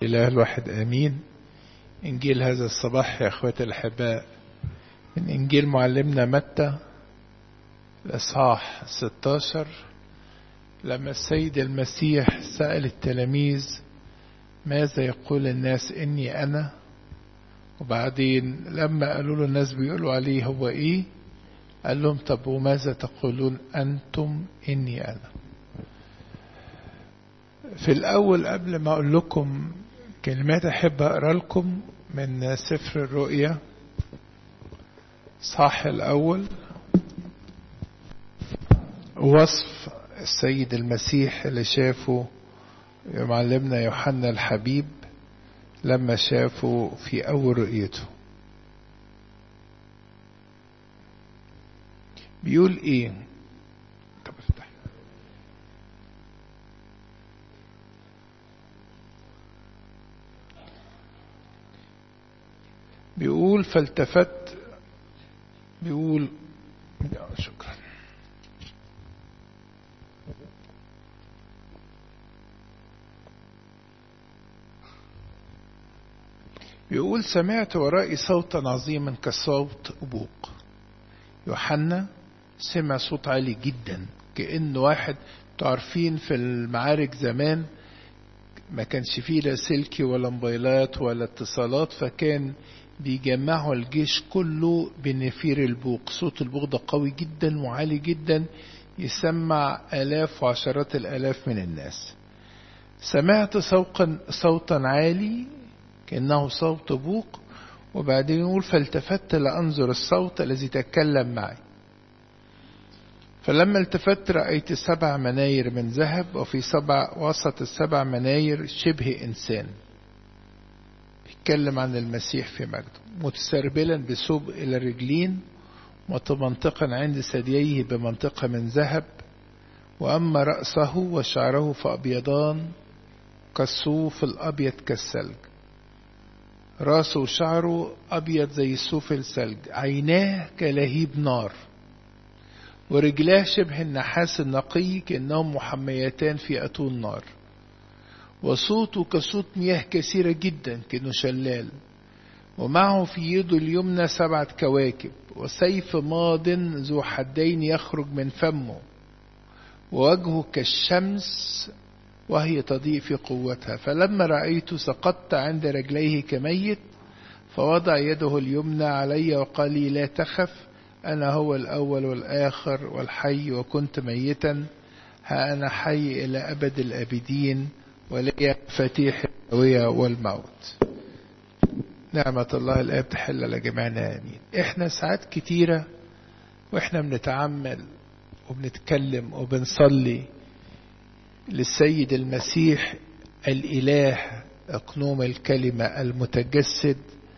الإله الواحد آمين إنجيل هذا الصباح يا أخواتي الأحباء من إنجيل معلمنا متى الإصحاح 16 لما السيد المسيح سأل التلاميذ ماذا يقول الناس إني أنا وبعدين لما قالوا له الناس بيقولوا عليه هو إيه قال لهم طب وماذا تقولون أنتم إني أنا في الأول قبل ما أقول لكم كلمات أحب أقرأ لكم من سفر الرؤيا صح الأول وصف السيد المسيح اللي شافه معلمنا يوحنا الحبيب لما شافه في أول رؤيته بيقول إيه طب افتح بيقول فالتفت بيقول شكرا بيقول سمعت ورائي صوتا عظيما كصوت أبوق يوحنا سمع صوت عالي جدا كأن واحد تعرفين في المعارك زمان ما كانش فيه لا سلكي ولا موبايلات ولا اتصالات فكان بيجمعوا الجيش كله بنفير البوق صوت البوق ده قوي جدا وعالي جدا يسمع آلاف وعشرات الآلاف من الناس سمعت صوتا صوتا عالي كأنه صوت بوق وبعدين يقول فالتفت لأنظر الصوت الذي تكلم معي فلما التفت رأيت سبع مناير من ذهب وفي سبع وسط السبع مناير شبه إنسان بيتكلم عن المسيح في مجده متسربلا بثوب إلى الرجلين متمنطقا عند ثدييه بمنطقة من ذهب وأما رأسه وشعره فأبيضان كالصوف الأبيض كالثلج راسه وشعره أبيض زي الصوف الثلج عيناه كلهيب نار ورجلاه شبه النحاس النقي كأنهم محميتان في أتون نار وصوته كصوت مياه كثيرة جدا كأنه شلال ومعه في يده اليمنى سبعة كواكب وسيف ماض ذو حدين يخرج من فمه ووجهه كالشمس وهي تضيء في قوتها فلما رأيت سقطت عند رجليه كميت فوضع يده اليمنى علي وقال لي لا تخف أنا هو الأول والآخر والحي وكنت ميتا ها أنا حي إلى أبد الآبدين ولي مفاتيح الهوية والموت نعمة الله الآب تحل على جميعنا آمين إحنا ساعات كتيرة وإحنا بنتعمل وبنتكلم وبنصلي للسيد المسيح الإله أقنوم الكلمة المتجسد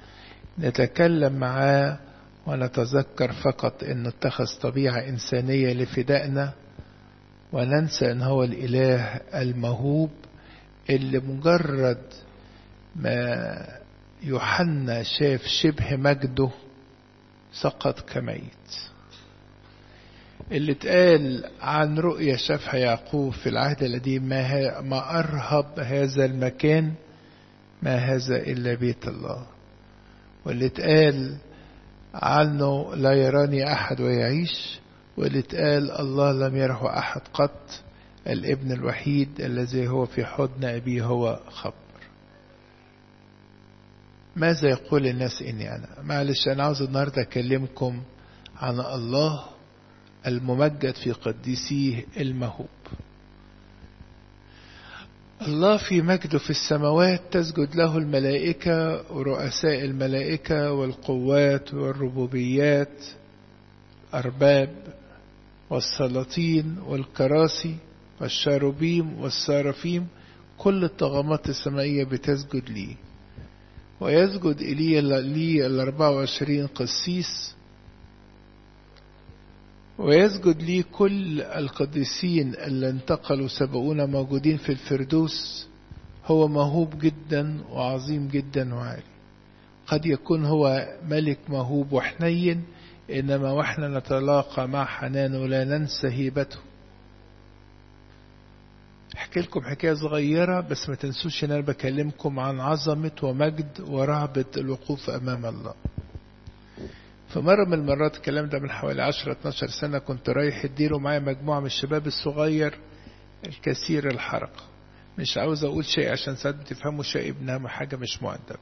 نتكلم معاه ونتذكر فقط أنه اتخذ طبيعة إنسانية لفدائنا وننسى أن هو الإله الموهوب اللي مجرد ما يوحنا شاف شبه مجده سقط كميت اللي اتقال عن رؤيا شافها يعقوب في العهد القديم ما, ما أرهب هذا المكان ما هذا إلا بيت الله واللي اتقال عنه لا يراني أحد ويعيش واللي اتقال الله لم يره أحد قط الابن الوحيد الذي هو في حضن أبيه هو خبر ماذا يقول الناس إني أنا معلش أنا عاوز النهاردة أكلمكم عن الله الممجد في قديسيه المهوب الله في مجده في السماوات تسجد له الملائكة ورؤساء الملائكة والقوات والربوبيات أرباب والسلاطين والكراسي والشاروبيم والسارفيم كل الطغمات السمائية بتسجد لي ويسجد إلي لي الأربعة وعشرين قسيس ويسجد لي كل القديسين اللي انتقلوا سبقونا موجودين في الفردوس هو موهوب جدا وعظيم جدا وعالي قد يكون هو ملك موهوب وحنين إنما وإحنا نتلاقى مع حنانه لا ننسى هيبته احكي لكم حكاية صغيرة بس ما تنسوش ان انا بكلمكم عن عظمة ومجد ورهبة الوقوف امام الله فمرة من المرات الكلام ده من حوالي 10 12 سنة كنت رايح الدير ومعايا مجموعة من الشباب الصغير الكثير الحركة مش عاوز اقول شيء عشان ساعات بتفهموا شيء ابنها حاجة مش مؤدبة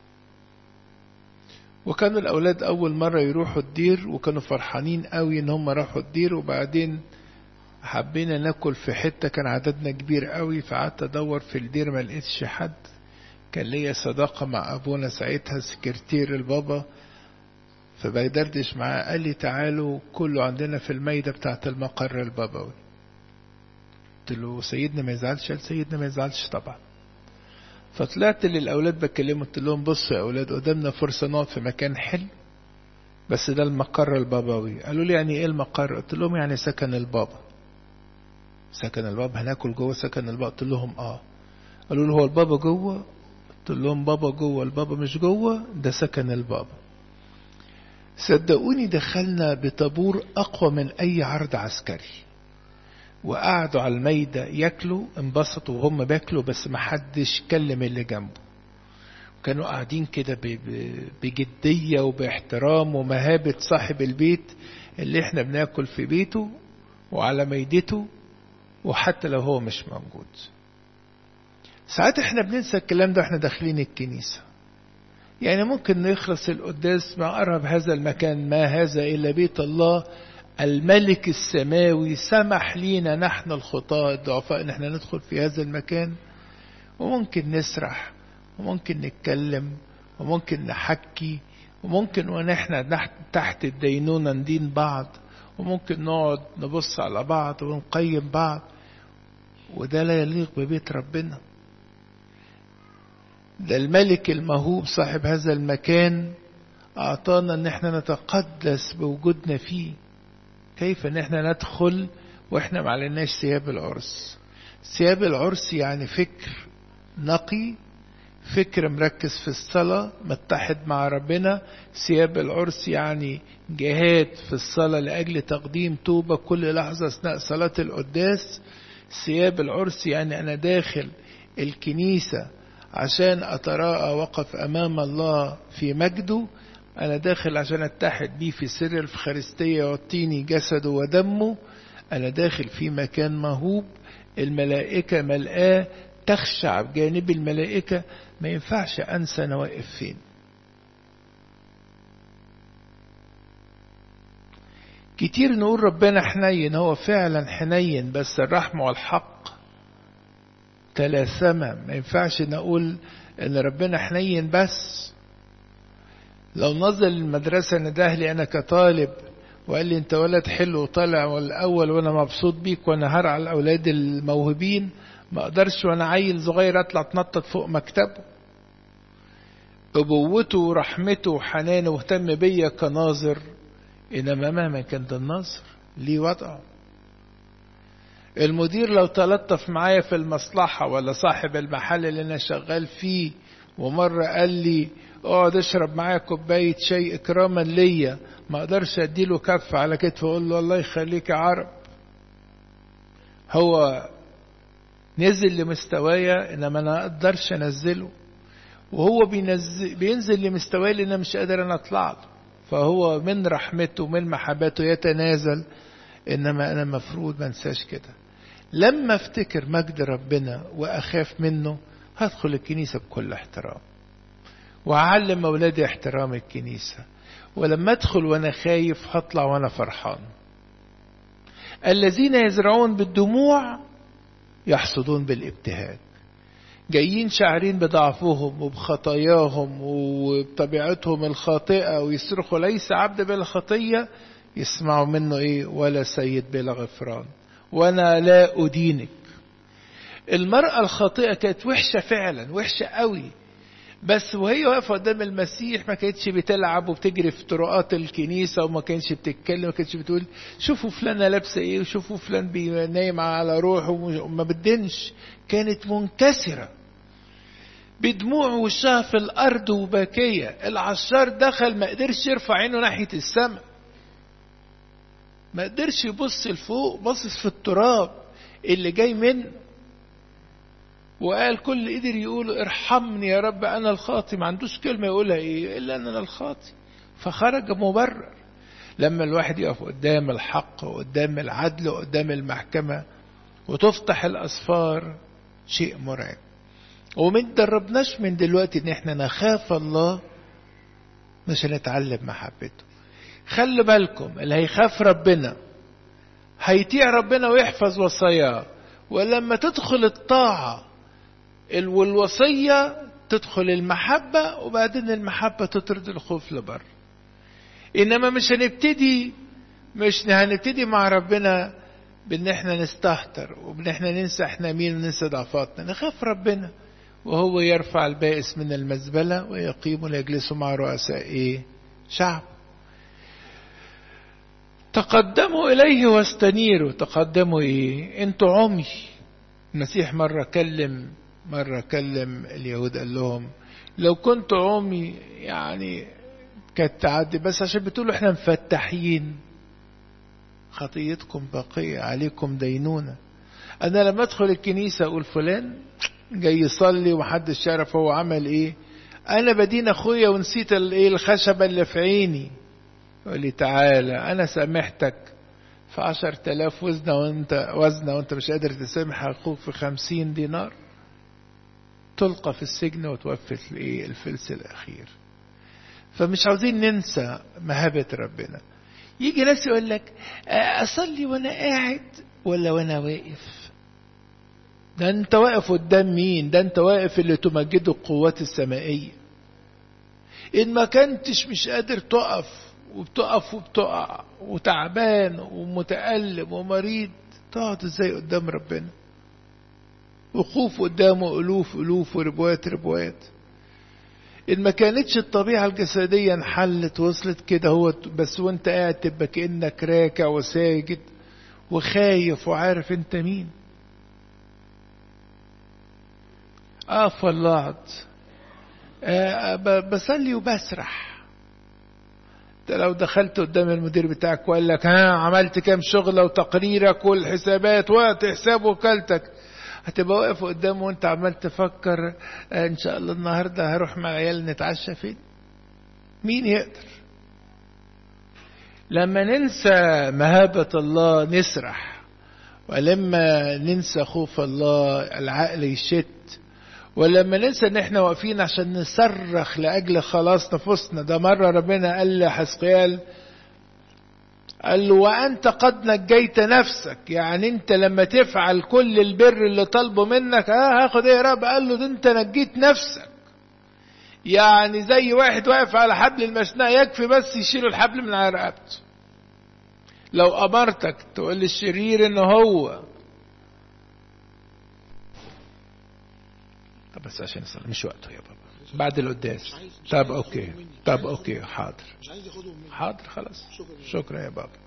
وكانوا الاولاد اول مرة يروحوا الدير وكانوا فرحانين قوي ان هم راحوا الدير وبعدين حبينا ناكل في حتة كان عددنا كبير قوي فقعدت ادور في الدير ما لقيتش حد كان ليا صداقة مع ابونا ساعتها سكرتير البابا فبيدردش معاه قال لي تعالوا كله عندنا في الميدة بتاعت المقر البابوي قلت له سيدنا ما يزعلش قال سيدنا ما يزعلش طبعا فطلعت للأولاد بكلمهم قلت لهم بصوا يا أولاد قدامنا فرصة نقعد في مكان حلو بس ده المقر البابوي قالوا لي يعني ايه المقر قلت لهم يعني سكن البابا سكن البابا هناكل جوه سكن البابا قلت لهم اه قالوا له هو البابا جوه قلت لهم بابا جوه البابا مش جوه ده سكن البابا صدقوني دخلنا بطابور أقوى من أي عرض عسكري وقعدوا على الميدة ياكلوا انبسطوا وهم بياكلوا بس ما حدش كلم اللي جنبه كانوا قاعدين كده بجدية وباحترام ومهابة صاحب البيت اللي احنا بناكل في بيته وعلى ميدته وحتى لو هو مش موجود ساعات احنا بننسى الكلام ده احنا داخلين الكنيسة يعني ممكن نخلص القداس مع قرب هذا المكان ما هذا إلا بيت الله الملك السماوي سمح لينا نحن الخطاة الضعفاء ان احنا ندخل في هذا المكان وممكن نسرح وممكن نتكلم وممكن نحكي وممكن ونحن تحت الدينونة ندين بعض وممكن نقعد نبص على بعض ونقيم بعض وده لا يليق ببيت ربنا ده الملك المهوب صاحب هذا المكان أعطانا أن احنا نتقدس بوجودنا فيه كيف أن احنا ندخل وإحنا معلناش ثياب العرس ثياب العرس يعني فكر نقي فكر مركز في الصلاة متحد مع ربنا ثياب العرس يعني جهاد في الصلاة لأجل تقديم توبة كل لحظة أثناء صلاة القداس ثياب العرس يعني أنا داخل الكنيسة عشان أتراءى وقف أمام الله في مجده أنا داخل عشان أتحد بيه في سر الفخارستية يعطيني جسده ودمه أنا داخل في مكان مهوب الملائكة ملآه تخشع بجانب الملائكة ما ينفعش أنسى أنا واقف فين كتير نقول ربنا حنين هو فعلا حنين بس الرحمة والحق تلاثما ما ينفعش نقول ان ربنا حنين بس لو نزل المدرسة نده لي انا كطالب وقال لي انت ولد حلو وطالع والاول وانا مبسوط بيك وانا هرعى الاولاد الموهوبين ما اقدرش وانا عيل صغير اطلع اتنطط فوق مكتبه ابوته ورحمته وحنانه واهتم بيا كناظر انما مهما كان ده الناظر ليه وضعه المدير لو تلطف معايا في المصلحة ولا صاحب المحل اللي أنا شغال فيه ومرة قال لي اقعد اشرب معايا كوباية شاي إكراما ليا ما أقدرش أديله كف على كتفه أقول له الله يخليك يا عرب هو نزل لمستوايا إنما أنا أقدرش أنزله وهو بينزل بينزل لمستواي لأن أنا مش قادر أنا أطلع له فهو من رحمته ومن محبته يتنازل إنما أنا مفروض ما انساش كده لما افتكر مجد ربنا واخاف منه هدخل الكنيسة بكل احترام وأعلم أولادي احترام الكنيسة ولما أدخل وأنا خايف هطلع وأنا فرحان الذين يزرعون بالدموع يحصدون بالابتهاج جايين شاعرين بضعفهم وبخطاياهم وبطبيعتهم الخاطئة ويصرخوا ليس عبد بلا خطية يسمعوا منه ايه ولا سيد بلا غفران وانا لا ادينك المرأة الخاطئة كانت وحشة فعلا وحشة قوي بس وهي واقفة قدام المسيح ما كانتش بتلعب وبتجري في طرقات الكنيسة وما كانتش بتتكلم ما كانتش بتقول شوفوا فلانة لابسة ايه وشوفوا فلان نايم على روحه وما بدنش كانت منكسرة بدموع وشها في الأرض وباكية العشار دخل ما قدرش يرفع عينه ناحية السماء ما قدرش يبص لفوق باصص في التراب اللي جاي منه وقال كل قدر يقول ارحمني يا رب انا الخاطي ما عندوش كلمة يقولها ايه الا ان انا الخاطي فخرج مبرر لما الواحد يقف قدام الحق وقدام العدل وقدام المحكمة وتفتح الاسفار شيء مرعب وما دربناش من دلوقتي ان احنا نخاف الله مش هنتعلم محبته خلي بالكم اللي هيخاف ربنا هيطيع ربنا ويحفظ وصاياه ولما تدخل الطاعة والوصية تدخل المحبة وبعدين المحبة تطرد الخوف لبر إنما مش هنبتدي مش هنبتدي مع ربنا بإن احنا نستهتر وبإن احنا ننسى احنا مين وننسى ضعفاتنا نخاف ربنا وهو يرفع البائس من المزبلة ويقيم ويجلس مع رؤساء ايه شعب تقدموا إليه واستنيروا تقدموا إيه أنتوا عمي المسيح مرة كلم مرة كلم اليهود قال لهم لو كنتوا عمي يعني كانت تعدي بس عشان بتقولوا احنا مفتحين خطيتكم باقية عليكم دينونة أنا لما أدخل الكنيسة أقول فلان جاي يصلي ومحدش يعرف هو عمل إيه أنا بدين أخويا ونسيت الإيه الخشبة اللي في عيني يقول لي تعالى أنا سامحتك في عشر تلاف وزنة وانت وزنة وانت مش قادر تسامح أخوك في خمسين دينار تلقى في السجن وتوفي الايه الفلس الأخير فمش عاوزين ننسى مهابة ربنا يجي ناس يقول لك أصلي وأنا قاعد ولا وأنا واقف ده أنت واقف قدام مين ده أنت واقف اللي تمجده القوات السمائية إن ما كنتش مش قادر تقف وبتقف وبتقع وتعبان ومتألم ومريض تقعد ازاي قدام ربنا وقوف قدامه ألوف ألوف وربوات ربوات إن ما كانتش الطبيعة الجسدية انحلت وصلت كده هو بس وانت قاعد تبقى كأنك راكع وساجد وخايف وعارف انت مين اقف ولا اقعد بصلي وبسرح انت لو دخلت قدام المدير بتاعك وقال لك ها عملت كام شغله وتقريرك والحسابات وقت حساب وكالتك هتبقى واقف قدامه وانت عمال تفكر ان شاء الله النهارده هروح مع العيال نتعشى فين مين يقدر لما ننسى مهابة الله نسرح ولما ننسى خوف الله العقل يشت ولما ننسى ان احنا واقفين عشان نصرخ لاجل خلاص نفوسنا ده مره ربنا قال لحسقيال قال له وانت قد نجيت نفسك يعني انت لما تفعل كل البر اللي طالبه منك اه هاخد ايه يا رب قال له ده انت نجيت نفسك يعني زي واحد واقف على حبل المشنقة يكفي بس يشيل الحبل من على رقبته لو امرتك تقول للشرير ان هو طب بس عشان يصلي مش وقته يا بابا بعد القداس طب اوكي طب اوكي حاضر حاضر خلاص شكرا يا بابا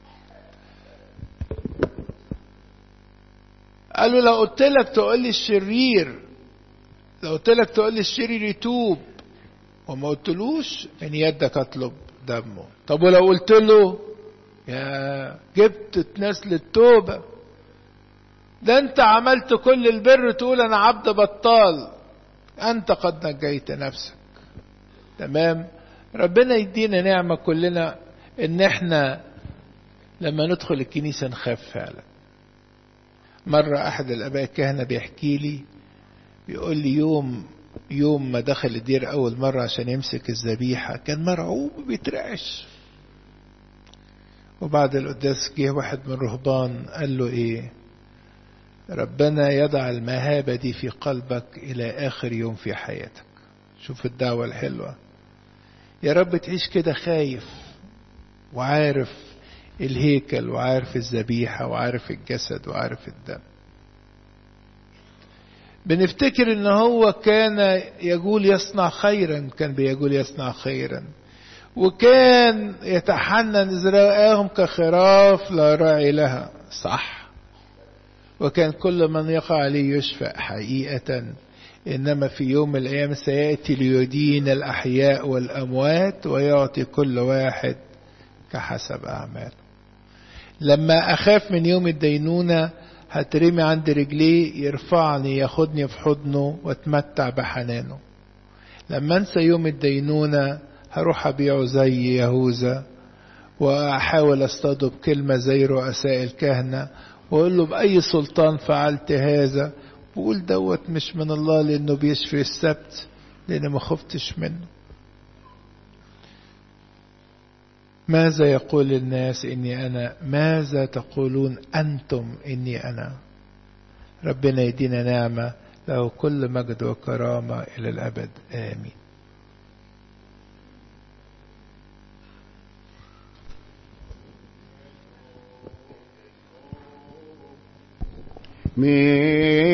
قال له لو قلت لك تقول لي الشرير لو قلت لك تقول لي الشرير يتوب وما قلتلوش من يدك اطلب دمه طب ولو قلت له يا جبت ناس للتوبة ده انت عملت كل البر تقول انا عبد بطال انت قد نجيت نفسك تمام ربنا يدينا نعمة كلنا ان احنا لما ندخل الكنيسة نخاف فعلا مرة احد الاباء الكهنة بيحكي لي بيقول لي يوم يوم ما دخل الدير اول مرة عشان يمسك الذبيحة كان مرعوب وبيترعش وبعد القداس جه واحد من الرهبان قال له ايه ربنا يضع المهابة دي في قلبك إلى آخر يوم في حياتك شوف الدعوة الحلوة يا رب تعيش كده خايف وعارف الهيكل وعارف الذبيحة وعارف الجسد وعارف الدم بنفتكر ان هو كان يقول يصنع خيرا كان بيقول يصنع خيرا وكان يتحنن إذ كخراف لا راعي لها صح وكان كل من يقع عليه يشفى حقيقة إنما في يوم من الأيام سيأتي ليدين الأحياء والأموات ويعطي كل واحد كحسب أعماله لما أخاف من يوم الدينونة هترمي عند رجليه يرفعني ياخدني في حضنه واتمتع بحنانه لما انسى يوم الدينونة هروح ابيعه زي يهوذا واحاول اصطاده بكلمة زي رؤساء الكهنة واقول له باي سلطان فعلت هذا بقول دوت مش من الله لانه بيشفي السبت لان ما خفتش منه ماذا يقول الناس اني انا ماذا تقولون انتم اني انا ربنا يدينا نعمه له كل مجد وكرامه الى الابد امين من